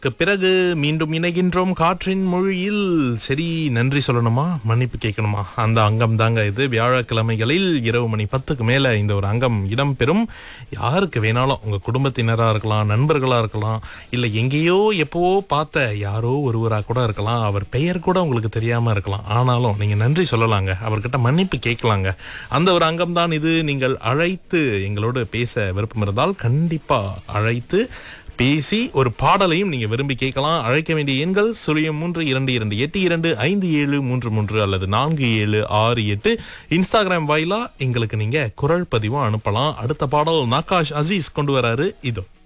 க்கு பிறகு மீண்டும் இணைகின்றோம் காற்றின் மொழியில் சரி நன்றி சொல்லணுமா மன்னிப்பு கேட்கணுமா அந்த அங்கம் தாங்க இது வியாழக்கிழமைகளில் இரவு மணி பத்துக்கு மேல இந்த ஒரு அங்கம் இடம்பெறும் யாருக்கு வேணாலும் உங்க குடும்பத்தினரா இருக்கலாம் நண்பர்களா இருக்கலாம் இல்ல எங்கேயோ எப்பவோ பார்த்த யாரோ ஒருவரா கூட இருக்கலாம் அவர் பெயர் கூட உங்களுக்கு தெரியாம இருக்கலாம் ஆனாலும் நீங்க நன்றி சொல்லலாங்க அவர்கிட்ட மன்னிப்பு கேட்கலாங்க அந்த ஒரு அங்கம் தான் இது நீங்கள் அழைத்து எங்களோடு பேச விருப்பம் இருந்தால் கண்டிப்பா அழைத்து பேசி ஒரு பாடலையும் நீங்க விரும்பி கேட்கலாம் அழைக்க வேண்டிய எண்கள் சுழியம் மூன்று இரண்டு இரண்டு எட்டு இரண்டு ஐந்து ஏழு மூன்று மூன்று அல்லது நான்கு ஏழு ஆறு எட்டு இன்ஸ்டாகிராம் வாயிலா எங்களுக்கு நீங்க குரல் பதிவும் அனுப்பலாம் அடுத்த பாடல் நாகாஷ் அசீஸ் கொண்டு வராரு இதோ